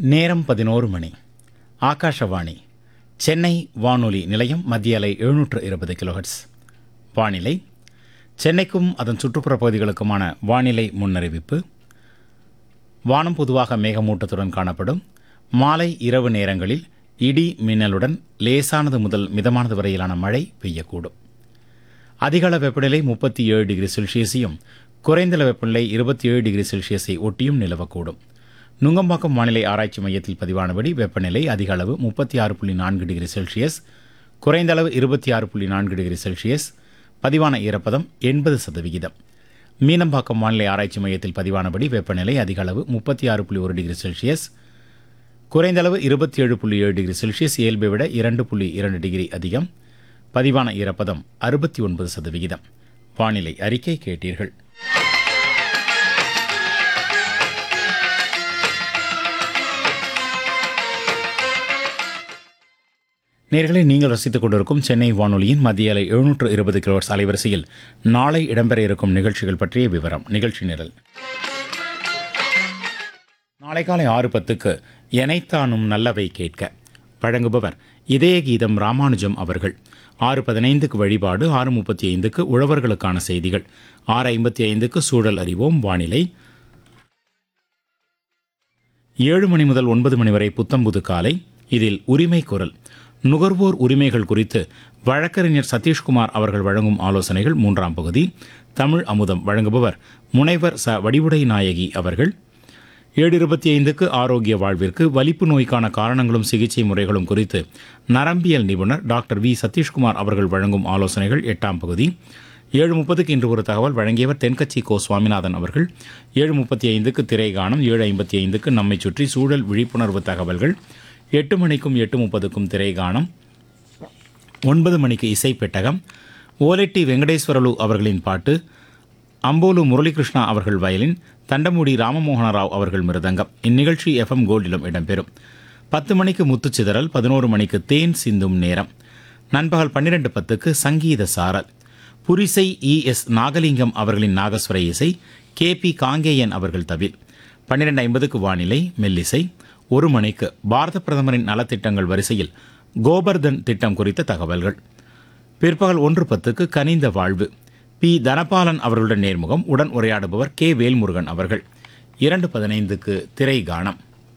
நேரம் பதினோரு மணி ஆகாஷவாணி சென்னை வானொலி நிலையம் மத்திய அலை எழுநூற்று இருபது கிலோஹெட்ஸ் வானிலை சென்னைக்கும் அதன் சுற்றுப்புற பகுதிகளுக்குமான வானிலை முன்னறிவிப்பு வானம் பொதுவாக மேகமூட்டத்துடன் காணப்படும் மாலை இரவு நேரங்களில் இடி மின்னலுடன் லேசானது முதல் மிதமானது வரையிலான மழை பெய்யக்கூடும் அதிகள வெப்பநிலை முப்பத்தி ஏழு டிகிரி செல்சியஸையும் குறைந்தள வெப்பநிலை இருபத்தி ஏழு டிகிரி செல்சியஸை ஒட்டியும் நிலவக்கூடும் நுங்கம்பாக்கம் வானிலை ஆராய்ச்சி மையத்தில் பதிவானபடி வெப்பநிலை அதிக அளவு முப்பத்தி ஆறு புள்ளி நான்கு டிகிரி செல்சியஸ் குறைந்த அளவு இருபத்தி ஆறு புள்ளி நான்கு டிகிரி செல்சியஸ் பதிவான ஈரப்பதம் எண்பது சதவிகிதம் மீனம்பாக்கம் வானிலை ஆராய்ச்சி மையத்தில் பதிவானபடி வெப்பநிலை அதிக அளவு முப்பத்தி ஆறு புள்ளி ஒரு டிகிரி செல்சியஸ் குறைந்த அளவு இருபத்தி ஏழு புள்ளி ஏழு டிகிரி செல்சியஸ் இயல்பை விட இரண்டு புள்ளி இரண்டு டிகிரி அதிகம் பதிவான ஈரப்பதம் அறுபத்தி ஒன்பது சதவிகிதம் வானிலை அறிக்கை கேட்டீர்கள் நேர்களை நீங்கள் ரசித்துக் கொண்டிருக்கும் சென்னை வானொலியின் மத்திய அலை எழுநூற்று இருபது கிலோவர்ஸ் அலைவரிசையில் நாளை இடம்பெற இருக்கும் நிகழ்ச்சிகள் பற்றிய விவரம் நிகழ்ச்சி நிரல் நாளை காலை ஆறு பத்துக்கு எனைத்தானும் நல்லவை கேட்க வழங்குபவர் இதய கீதம் ராமானுஜம் அவர்கள் ஆறு பதினைந்துக்கு வழிபாடு ஆறு முப்பத்தி ஐந்துக்கு உழவர்களுக்கான செய்திகள் ஆறு ஐம்பத்தி ஐந்துக்கு சூழல் அறிவோம் வானிலை ஏழு மணி முதல் ஒன்பது மணி வரை புத்தம்புது காலை இதில் உரிமை குரல் நுகர்வோர் உரிமைகள் குறித்து வழக்கறிஞர் சதீஷ்குமார் அவர்கள் வழங்கும் ஆலோசனைகள் மூன்றாம் பகுதி தமிழ் அமுதம் வழங்குபவர் முனைவர் ச வடிவுடை நாயகி அவர்கள் ஏழு இருபத்தி ஐந்துக்கு ஆரோக்கிய வாழ்விற்கு வலிப்பு நோய்க்கான காரணங்களும் சிகிச்சை முறைகளும் குறித்து நரம்பியல் நிபுணர் டாக்டர் வி சதீஷ்குமார் அவர்கள் வழங்கும் ஆலோசனைகள் எட்டாம் பகுதி ஏழு முப்பதுக்கு இன்று ஒரு தகவல் வழங்கியவர் தென்கட்சி கோ சுவாமிநாதன் அவர்கள் ஏழு முப்பத்தி ஐந்துக்கு திரைகானம் ஏழு ஐம்பத்தி ஐந்துக்கு நம்மை சுற்றி சூழல் விழிப்புணர்வு தகவல்கள் எட்டு மணிக்கும் எட்டு முப்பதுக்கும் திரைகானம் ஒன்பது மணிக்கு இசை பெட்டகம் ஓலெட்டி வெங்கடேஸ்வரலு அவர்களின் பாட்டு அம்போலு முரளிகிருஷ்ணா அவர்கள் வயலின் தண்டமுடி ராமமோகன ராவ் அவர்கள் மிருதங்கம் இந்நிகழ்ச்சி எஃப்எம் கோல்டிலும் இடம்பெறும் பத்து மணிக்கு முத்துச்சிதறல் பதினோரு மணிக்கு தேன் சிந்தும் நேரம் நண்பகல் பன்னிரண்டு பத்துக்கு சங்கீத சாரல் புரிசை இ எஸ் நாகலிங்கம் அவர்களின் நாகஸ்வர இசை கே பி காங்கேயன் அவர்கள் தவில் பன்னிரெண்டு ஐம்பதுக்கு வானிலை மெல்லிசை ஒரு மணிக்கு பாரத பிரதமரின் நலத்திட்டங்கள் வரிசையில் கோபர்தன் திட்டம் குறித்த தகவல்கள் பிற்பகல் ஒன்று பத்துக்கு கனிந்த வாழ்வு பி தனபாலன் அவர்களுடன் நேர்முகம் உடன் உரையாடுபவர் கே வேல்முருகன் அவர்கள் இரண்டு பதினைந்துக்கு திரை கானம்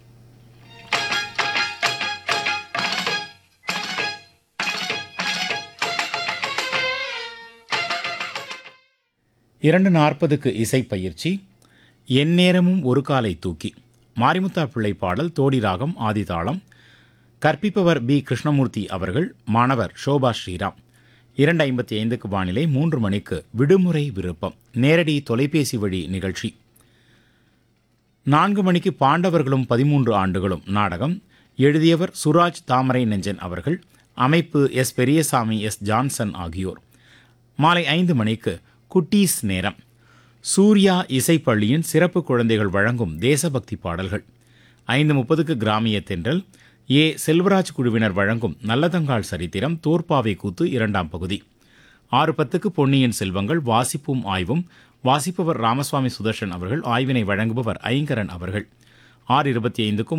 இரண்டு நாற்பதுக்கு இசை பயிற்சி எந்நேரமும் ஒரு காலை தூக்கி மாரிமுத்தா பிள்ளை பாடல் தோடி ராகம் ஆதிதாளம் கற்பிப்பவர் பி கிருஷ்ணமூர்த்தி அவர்கள் மாணவர் சோபா ஸ்ரீராம் இரண்டு ஐம்பத்தி ஐந்துக்கு வானிலை மூன்று மணிக்கு விடுமுறை விருப்பம் நேரடி தொலைபேசி வழி நிகழ்ச்சி நான்கு மணிக்கு பாண்டவர்களும் பதிமூன்று ஆண்டுகளும் நாடகம் எழுதியவர் சுராஜ் தாமரை நெஞ்சன் அவர்கள் அமைப்பு எஸ் பெரியசாமி எஸ் ஜான்சன் ஆகியோர் மாலை ஐந்து மணிக்கு குட்டீஸ் நேரம் சூர்யா இசைப்பள்ளியின் சிறப்பு குழந்தைகள் வழங்கும் தேசபக்தி பாடல்கள் ஐந்து முப்பதுக்கு கிராமிய தென்றல் ஏ செல்வராஜ் குழுவினர் வழங்கும் நல்லதங்கால் சரித்திரம் தோற்பாவை கூத்து இரண்டாம் பகுதி ஆறு பத்துக்கு பொன்னியின் செல்வங்கள் வாசிப்பும் ஆய்வும் வாசிப்பவர் ராமசுவாமி சுதர்ஷன் அவர்கள் ஆய்வினை வழங்குபவர் ஐங்கரன் அவர்கள் ஆறு இருபத்தி ஐந்துக்கும்